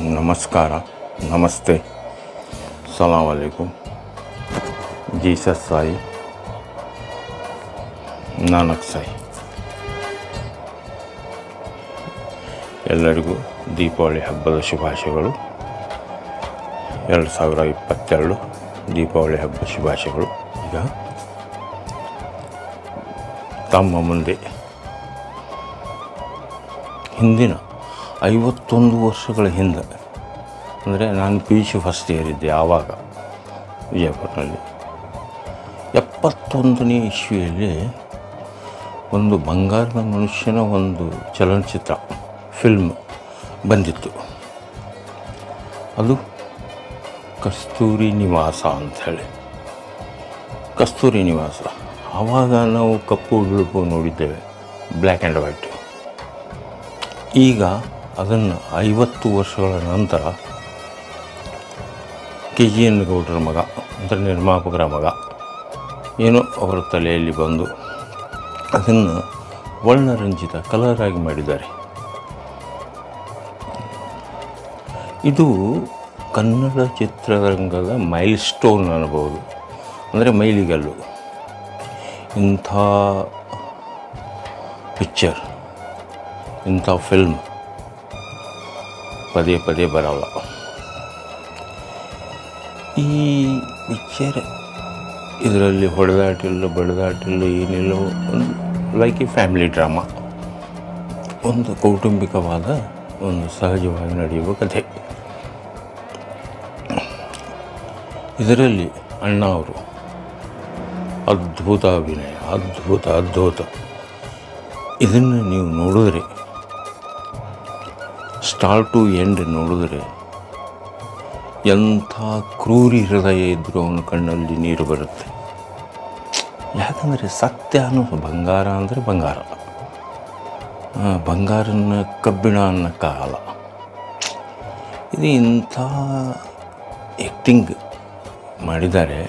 ನಮಸ್ಕಾರ ನಮಸ್ತೆ ಸಲಾಂ ವಾಲೇಕುಮ್ ಜೀಸಸ್ ಸಾಯಿ ನಾನಕ್ ಸಾಯಿ ಎಲ್ಲರಿಗೂ ದೀಪಾವಳಿ ಹಬ್ಬದ ಶುಭಾಶಯಗಳು ಎರಡು ಸಾವಿರ ಇಪ್ಪತ್ತೆರಡು ದೀಪಾವಳಿ ಹಬ್ಬದ ಶುಭಾಶಯಗಳು ಈಗ ತಮ್ಮ ಮುಂದೆ ಹಿಂದಿನ ಐವತ್ತೊಂದು ವರ್ಷಗಳ ಹಿಂದೆ ಅಂದರೆ ನಾನು P U C first year ಇದ್ದೆ ಆವಾಗ ವಿಜಯಪುರದಲ್ಲಿ ಎಪ್ಪತ್ತೊಂದನೇ ಇಸ್ವಿಯಲ್ಲಿ ಒಂದು ಬಂಗಾರದ ಮನುಷ್ಯನ ಒಂದು ಚಲನಚಿತ್ರ ಫಿಲ್ಮ್ ಬಂದಿತ್ತು ಅದು ಕಸ್ತೂರಿ ನಿವಾಸ ಅಂಥೇಳಿ ಕಸ್ತೂರಿ ನಿವಾಸ ಆವಾಗ ನಾವು ಕಪ್ಪು ಬಿಳುಪು ನೋಡಿದ್ದೇವೆ ಬ್ಲ್ಯಾಕ್ ಆ್ಯಂಡ್ ವೈಟ್ ಈಗ ಅದನ್ನು ಐವತ್ತು ವರ್ಷಗಳ ನಂತರ ಕೆ ಜಿ ಎನ್ ಗೌಡರ ಮಗ ಅಂದರೆ ನಿರ್ಮಾಪಕರ ಮಗ ಏನೋ ಅವರ ತಲೆಯಲ್ಲಿ ಬಂದು ಅದನ್ನು ವರ್ಣರಂಜಿತ ಕಲರ್ ಆಗಿ ಮಾಡಿದ್ದಾರೆ ಇದು ಕನ್ನಡ ಚಿತ್ರರಂಗದ ಮೈಲ್ ಸ್ಟೋನ್ ಅನ್ನಬಹುದು ಅಂದರೆ ಮೈಲಿಗಲ್ಲು ಇಂಥ ಪಿಕ್ಚರ್ ಇಂಥ ಫಿಲ್ಮ್ ಪದೇ ಪದೇ ಬರಲ್ಲ ಈ ಪಿಕ್ಚರ್ ಇದರಲ್ಲಿ ಹೊಡೆದಾಟಿಲ್ಲ ಬಡಿದಾಟಿಲ್ಲ ಏನಿಲ್ಲ ಒಂದು ಲೈಕ್ ಎ ಫ್ಯಾಮಿಲಿ ಡ್ರಾಮಾ ಒಂದು ಕೌಟುಂಬಿಕವಾದ ಒಂದು ಸಹಜವಾಗಿ ನಡೆಯುವ ಕಥೆ ಇದರಲ್ಲಿ ಅಣ್ಣ ಅವರು ಅದ್ಭುತ ಅಭಿನಯ ಅದ್ಭುತ ಅದ್ಭುತ ಇದನ್ನು ನೀವು ನೋಡಿದ್ರೆ ಸ್ಟಾರ್ಟ್ ಟು ಎಂಡ್ ನೋಡಿದ್ರೆ ಎಂಥ ಕ್ರೂರಿ ಹೃದಯ ಇದ್ದರೂ ಅವನ ಕಣ್ಣಲ್ಲಿ ನೀರು ಬರುತ್ತೆ ಯಾಕಂದರೆ ಸತ್ಯ ಅನ್ನೋ ಬಂಗಾರ ಅಂದರೆ ಬಂಗಾರ ಆ, ಬಂಗಾರನ ಕಬ್ಬಿಣ ಅನ್ನೋಕ್ಕಾಗಲ್ಲ ಇದು ಇಂಥ ಆ್ಯಕ್ಟಿಂಗ್ ಮಾಡಿದ್ದಾರೆ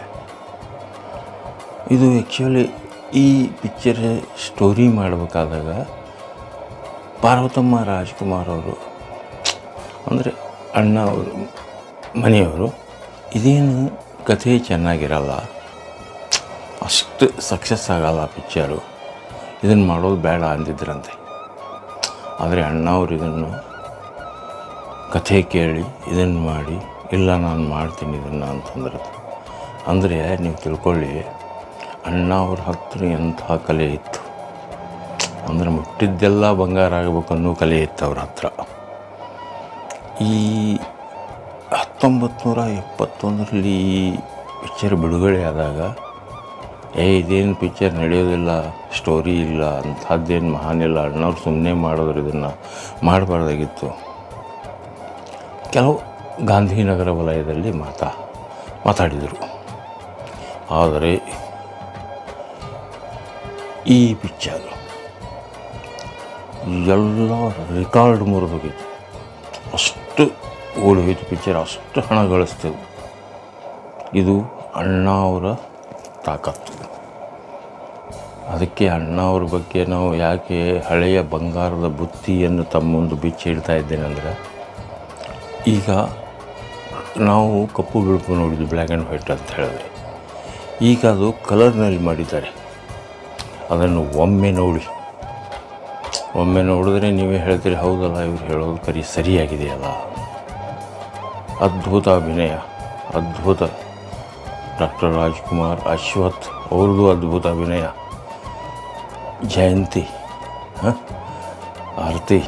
ಇದು ಆ್ಯಕ್ಚುಲಿ ಈ ಪಿಕ್ಚರ್ ಸ್ಟೋರಿ ಮಾಡಬೇಕಾದಾಗ ಪಾರ್ವತಮ್ಮ ರಾಜ್ಕುಮಾರ್ ಅವರು ಅಂದರೆ ಅಣ್ಣ ಅವರು ಮನೆಯವರು ಇದೇನು ಕಥೆ ಚೆನ್ನಾಗಿರಲ್ಲ ಅಷ್ಟು ಸಕ್ಸಸ್ ಆಗಲ್ಲ ಪಿಕ್ಚರು ಇದನ್ನು ಮಾಡೋದು ಬೇಡ ಅಂದಿದ್ರಂತೆ ಆದರೆ ಅಣ್ಣ ಅವರು ಇದನ್ನು ಕಥೆ ಕೇಳಿ ಇದನ್ನು ಮಾಡಿ ಇಲ್ಲ ನಾನು ಮಾಡ್ತೀನಿ ಇದನ್ನು ಅಂತಂದ್ರೆ ಅಂದರೆ ನೀವು ತಿಳ್ಕೊಳ್ಳಿ ಅಣ್ಣ ಅವ್ರ ಹತ್ರ ಎಂಥ ಕಲೆ ಇತ್ತು ಅಂದರೆ ಮುಟ್ಟಿದ್ದೆಲ್ಲ ಬಂಗಾರ ಆಗಬೇಕು ಅನ್ನೋ ಕಲೆ ಇತ್ತು ಅವ್ರ ಹತ್ರ ಈ ಹತ್ತೊಂಬತ್ತು ನೂರ ಎಪ್ಪತ್ತೊಂದರಲ್ಲಿ ಈ ಪಿಕ್ಚರ್ ಬಿಡುಗಡೆ ಆದಾಗ ಏ ಇದೇನು ಪಿಕ್ಚರ್ ನಡೆಯೋದಿಲ್ಲ ಸ್ಟೋರಿ ಇಲ್ಲ ಅಂಥದ್ದೇನು ಮಹಾನಿಲ್ಲ ಅಣ್ಣವ್ರು ಸುಮ್ಮನೆ ಮಾಡೋರು ಇದನ್ನು ಮಾಡಬಾರ್ದಾಗಿತ್ತು ಕೆಲವು ಗಾಂಧಿನಗರ ವಲಯದಲ್ಲಿ ಮಾತಾ ಮಾತಾಡಿದರು ಆದರೆ ಈ ಪಿಕ್ಚರ್ ಎಲ್ಲ ರೆಕಾರ್ಡ್ ಮುರಿದೋಗಿತ್ತು ಅಷ್ಟು ಓಡಿ ಹೋಯ್ತು ಪಿಕ್ಚರ್ ಅಷ್ಟು ಹಣ ಗಳಿಸ್ತದೆ ಇದು ಅಣ್ಣ ಅವರ ತಾಕತ್ತು ಅದಕ್ಕೆ ಅಣ್ಣ ಅವ್ರ ಬಗ್ಗೆ ನಾವು ಯಾಕೆ ಹಳೆಯ ಬಂಗಾರದ ಬುತ್ತಿಯನ್ನು ತಮ್ಮ ಮುಂದೆ ಬಿಚ್ಚಿಡ್ತಾ ಇದ್ದೇನೆಂದರೆ ಈಗ ನಾವು ಕಪ್ಪು ಬಿಳುಪು ನೋಡಿದ್ವಿ ಬ್ಲ್ಯಾಕ್ ಆ್ಯಂಡ್ ವೈಟ್ ಅಂತ ಹೇಳಿದ್ರೆ ಈಗ ಅದು ಕಲರ್ನಲ್ಲಿ ಮಾಡಿದ್ದಾರೆ ಅದನ್ನು ಒಮ್ಮೆ ನೋಡಿ ಒಮ್ಮೆ ನೋಡಿದ್ರೆ ನೀವೇ ಹೇಳ್ತೀರಿ ಹೌದಲ್ಲ ಇವ್ರು ಹೇಳೋದು ಕರಿ ಸರಿಯಾಗಿದೆಯಲ್ಲ ಅದ್ಭುತ ಅಭಿನಯ ಅದ್ಭುತ ಡಾಕ್ಟರ್ ರಾಜ್ಕುಮಾರ್ ಅಶ್ವಥ್ ಅವ್ರದ್ದು ಅದ್ಭುತ ಅಭಿನಯ ಜಯಂತಿ ಹ? ಆರತಿ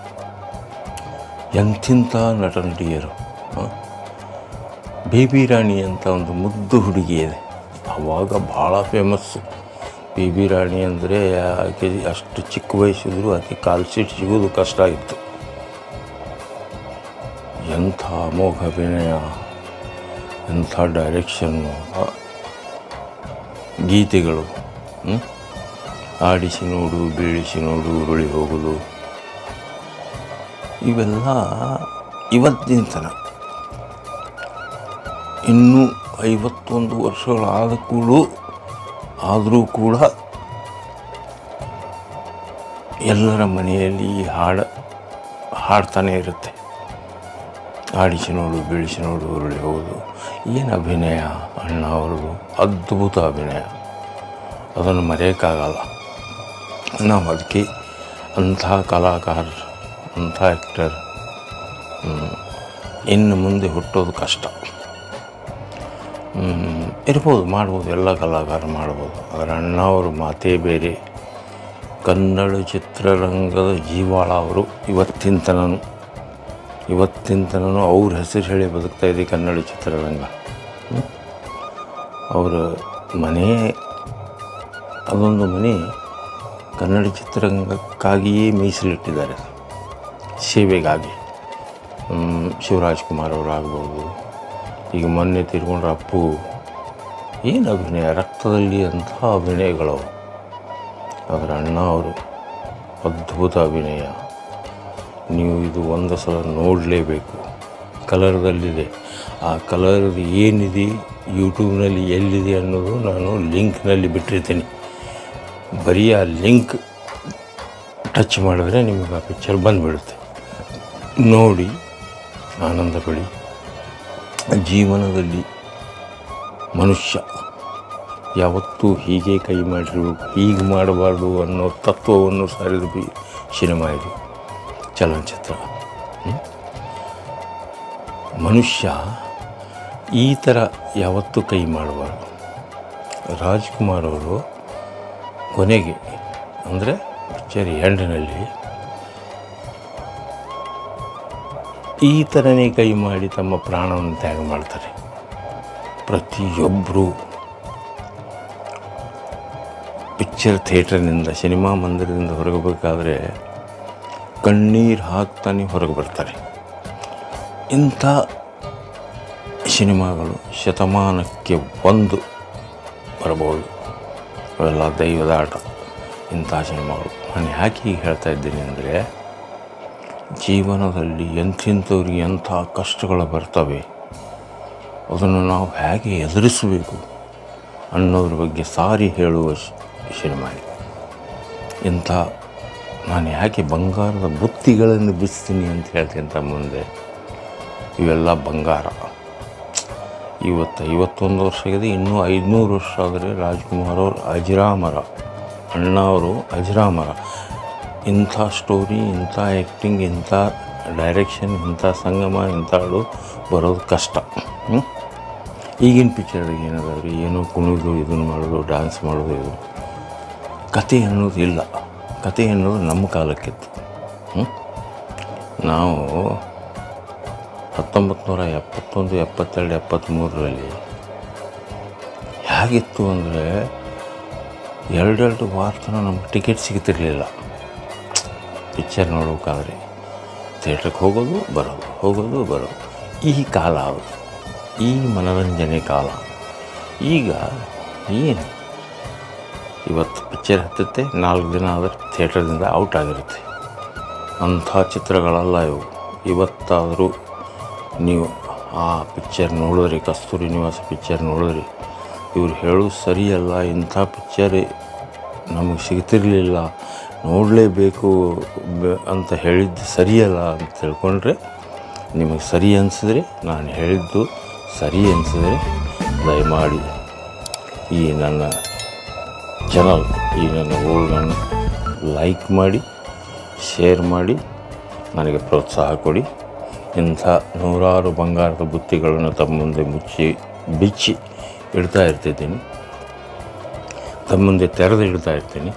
ಎಂಥಿಂಥ ನಟ ನಟಿಯರು ಹ? ಬೇಬಿ ರಾಣಿ ಅಂತ ಒಂದು ಮುದ್ದು ಹುಡುಗಿ ಇದೆ ಆವಾಗ ಭಾಳ ಫೇಮಸ್ಸು ಬೇಬಿ ರಾಣಿ ಅಂದರೆ ಆಕೆ ಅಷ್ಟು ಚಿಕ್ಕ ವಯಸ್ಸಿದ್ರು ಆಕೆ ಕಾಲ್ ಸೀಟ್ ಸಿಗೋದು ಕಷ್ಟ ಇತ್ತು ಎಂಥ ಅಮೋಘ ಅಭಿನಯ ಎಂಥ ಡೈರೆಕ್ಷನ್ನು ಆ ಗೀತೆಗಳು ಹ್ಮ್? ಆಡಿಸಿ ನೋಡು ಬೀಳಿಸಿ ನೋಡು ಉರುಳಿ ಹೋಗುದು ಇವೆಲ್ಲ ಇವತ್ತಿನ ತನಕ ಇನ್ನೂ ಐವತ್ತೊಂದು ವರ್ಷಗಳಾದ ಕೂಡ ಆದರೂ ಕೂಡ ಎಲ್ಲರ ಮನೆಯಲ್ಲಿ ಈ ಹಾಡು ಹಾಡ್ತಾನೆ ಇರುತ್ತೆ ಆಡಿಸಿ ನೋಡು ಬೀಳಿಸಿ ನೋಡು ಉರುಳಿ ಹೋಗುದು ಏನು ಅಭಿನಯ ಅಣ್ಣ ಅವ್ರದ್ದು ಅದ್ಭುತ ಅಭಿನಯ ಅದನ್ನು ಮರೆಯೋಕ್ಕಾಗಲ್ಲ ನಾವು ಅದಕ್ಕೆ ಅಂತಹ ಕಲಾಕಾರ ಅಂಥ ಆ್ಯಕ್ಟರ್ ಇನ್ನು ಮುಂದೆ ಹುಟ್ಟೋದು ಕಷ್ಟ ಹ್ಮ್, ಇರ್ಬೋದು ಮಾಡ್ಬೋದು ಎಲ್ಲ ಕಲಾಕಾರ ಮಾಡ್ಬೋದು ಆದರೆ ಅಣ್ಣ ಅವ್ರ ಮಾತೇ ಬೇರೆ ಕನ್ನಡ ಚಿತ್ರರಂಗದ ಜೀವಾಳ ಅವರು ಇವತ್ತಿನ ತನೂ ಇವತ್ತಿನ ತನೂ ಅವ್ರ ಹೆಸರು ಹೇಳಿ ಬದುಕ್ತಾ ಇದೆ ಕನ್ನಡ ಚಿತ್ರರಂಗ ಹ್ಮ್? ಅವರ ಮನೆ ಅದೊಂದು ಮನೆ ಕನ್ನಡ ಚಿತ್ರರಂಗಕ್ಕಾಗಿಯೇ ಮೀಸಲಿಟ್ಟಿದ್ದಾರೆ ಸೇವೆಗಾಗಿ ಹ್ಮ್, ಶಿವರಾಜ್ ಕುಮಾರ್ ಅವರು ಆಗ್ಬೋದು ಈಗ ಮೊನ್ನೆ ತೀರ್ಕೊಂಡ್ರ ಅಪ್ಪು ಏನು ಅಭಿನಯ ರಕ್ತದಲ್ಲಿ ಅಂತಹ ಅಭಿನಯಗಳವು ಅದರ ಅಣ್ಣ ಅವರು ಅದ್ಭುತ ಅಭಿನಯ ನೀವು ಇದು ಒಂದು ಸಲ ನೋಡಲೇಬೇಕು ಕಲರ್ದಲ್ಲಿದೆ ಆ ಕಲರ್ದು ಏನಿದೆ ಯೂಟ್ಯೂಬ್ನಲ್ಲಿ ಎಲ್ಲಿದೆ ಅನ್ನೋದು ನಾನು ಲಿಂಕ್ನಲ್ಲಿ ಬಿಟ್ಟಿರ್ತೀನಿ ಬರೀ ಆ ಲಿಂಕ್ ಟಚ್ ಮಾಡಿದ್ರೆ ನಿಮಗೆ ಆ ಪಿಕ್ಚರ್ ಬಂದುಬಿಡುತ್ತೆ ನೋಡಿ ಆನಂದ ಪಡಿ ಜೀವನದಲ್ಲಿ ಮನುಷ್ಯ ಯಾವತ್ತೂ ಹೀಗೆ ಕೈ ಮಾಡಿರಬೇಕು ಹೀಗೆ ಮಾಡಬಾರ್ದು ಅನ್ನೋ ತತ್ವವನ್ನು ಸಾರಿದ ಬಿ ಸಿನಿಮಾ ಇದು ಚಲನಚಿತ್ರ ಹ್ಮ್? ಮನುಷ್ಯ ಈ ಥರ ಯಾವತ್ತೂ ಕೈ ಮಾಡಬಾರ್ದು ರಾಜ್ಕುಮಾರ್ ಅವರು ಕೊನೆಗೆ ಅಂದರೆ ಪಿಕ್ಚರ್ ಎಂಡ್ನಲ್ಲಿ ಈ ಥರನೇ ಕೈ ಮಾಡಿ ತಮ್ಮ ಪ್ರಾಣವನ್ನು ತ್ಯಾಗ ಮಾಡ್ತಾರೆ ಪ್ರತಿಯೊಬ್ಬರು ಪಿಕ್ಚರ್ ಥಿಯೇಟರ್ನಿಂದ ಸಿನಿಮಾ ಮಂದಿರದಿಂದ ಹೊರಗಬೇಕಾದ್ರೆ ಕಣ್ಣೀರು ಹಾಕ್ತಾನೆ ಹೊರಗೆ ಬರ್ತಾರೆ ಇಂಥ ಸಿನಿಮಾಗಳು ಶತಮಾನಕ್ಕೆ ಒಂದು ಬರಬಹುದು ಅವೆಲ್ಲ ದೈವದ ಆಟ ಇಂಥ ಸಿನಿಮಾಗಳು ನಾನು ಯಾಕೆ ಹೀಗೆ ಹೇಳ್ತಾ ಇದ್ದೀನಿ ಅಂದರೆ ಜೀವನದಲ್ಲಿ ಎಂಥಿಂಥವ್ರಿಗೆ ಎಂಥ ಕಷ್ಟಗಳು ಬರ್ತವೆ ಅದನ್ನು ನಾವು ಹೇಗೆ ಎದುರಿಸಬೇಕು ಅನ್ನೋದ್ರ ಬಗ್ಗೆ ಸಾರಿ ಹೇಳುವ ಶ- ಸಿನಿಮಾ ಇದು ಇಂಥ ನಾನು ಯಾಕೆ ಬಂಗಾರದ ಬುತ್ತಿಗಳನ್ನು ಬಿಸ್ತೀನಿ ಅಂತ ಹೇಳ್ತೀನಿ ತಮ್ಮ ಮುಂದೆ ಇವೆಲ್ಲ ಬಂಗಾರ ಇವತ್ತು ಐವತ್ತೊಂದು ವರ್ಷ ಆಗಿದೆ ಇನ್ನೂ ಐದುನೂರು ವರ್ಷ ಆದರೆ ರಾಜ್ಕುಮಾರ್ ಅವರು ಅಜರಾಮರ ಅಣ್ಣ ಅವರು ಅಜರಾಮರ ಇಂಥ ಸ್ಟೋರಿ ಇಂಥ ಆ್ಯಕ್ಟಿಂಗ್ ಇಂಥ ಡೈರೆಕ್ಷನ್ ಇಂಥ ಸಂಗಮ ಇಂಥ ಹಾಡು ಬರೋದು ಕಷ್ಟ ಹ್ಮ್? ಈಗಿನ ಪಿಕ್ಚರ್ದಾಗ ಏನದಾವ್ರಿ ಏನೋ ಕುಣಿದು ಇದನ್ನು ಮಾಡೋದು ಡ್ಯಾನ್ಸ್ ಮಾಡೋದು ಇದು ಕತೆ ಅನ್ನೋದು ಇಲ್ಲ ಕತೆ ಅನ್ನೋದು ನಮ್ಮ ಕಾಲಕ್ಕಿತ್ತು ಹ್ಮ್? ನಾವು ಹತ್ತೊಂಬತ್ತು ನೂರ ಎಪ್ಪತ್ತೊಂದು ಎಪ್ಪತ್ತೆರಡು ಎಪ್ಪತ್ತ್ಮೂರರಲ್ಲಿ ಹೇಗಿತ್ತು ಅಂದರೆ ಎರಡೆರಡು ವಾರ ತನಕ ನಮ್ಗೆ ಟಿಕೆಟ್ ಸಿಗ್ತಿರ್ಲಿಲ್ಲ ಪಿಕ್ಚರ್ ನೋಡ್ಬೇಕಾದ್ರೆ ಥಿಯೇಟ್ರಿಗೆ ಹೋಗೋದು ಬರೋದು ಹೋಗೋದು ಬರೋದು ಈ ಕಾಲ ಅದು ಈ ಮನೋರಂಜನೆ ಕಾಲ ಈಗ ಏನು ಇವತ್ತು ಪಿಕ್ಚರ್ ಹತ್ತುತ್ತೆ ನಾಲ್ಕು ದಿನ ಆದರೆ ಥಿಯೇಟರ್ದಿಂದ ಔಟ್ ಆಗಿರುತ್ತೆ ಅಂಥ ಚಿತ್ರಗಳಲ್ಲ ಇವು ಇವತ್ತಾದರೂ ನೀವು ಆ ಪಿಕ್ಚರ್ ನೋಡಿದ್ರಿ ಕಸ್ತೂರಿ ನಿವಾಸ ಪಿಕ್ಚರ್ ನೋಡಿದ್ರಿ ಇವ್ರು ಹೇಳೋದು ಸರಿಯಲ್ಲ ಇಂಥ ಪಿಕ್ಚರ್ ನಮಗೆ ಸಿಗ್ತಿರಲಿಲ್ಲ ನೋಡಲೇಬೇಕು ಬ- ಅಂತ ಹೇಳಿದ್ದು ಸರಿಯಲ್ಲ ಅಂತ ತಿಳ್ಕೊಂಡ್ರೆ ನಿಮಗೆ ಸರಿ ಅನಿಸಿದ್ರೆ ನಾನು ಹೇಳಿದ್ದು ಸರಿ ಅನಿಸಿದ್ರೆ ದಯಮಾಡಿ ಈ ನನ್ನ ಚಾನಲ್ ಈ ನನ್ನ ಊರನ್ನು ಲೈಕ್ ಮಾಡಿ ಶೇರ್ ಮಾಡಿ ನನಗೆ ಪ್ರೋತ್ಸಾಹ ಕೊಡಿ ಇಂಥ ನೂರಾರು ಬಂಗಾರದ ಬುತ್ತಿಗಳನ್ನು ತಮ್ಮ ಮುಂದೆ ಮುಚ್ಚಿ ಬಿಚ್ಚಿ ಇಡ್ತಾ ಇರ್ತಿದ್ದೀನಿ ತಮ್ಮ ಮುಂದೆ ತೆರೆದು ಇಡ್ತಾ ಇರ್ತೀನಿ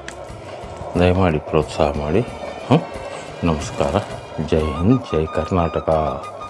ದಯಮಾಡಿ ಪ್ರೋತ್ಸಾಹ ಮಾಡಿ ಹ್ಮ್? ನಮಸ್ಕಾರ ಜೈ ಹಿಂದ್ ಜೈ ಕರ್ನಾಟಕ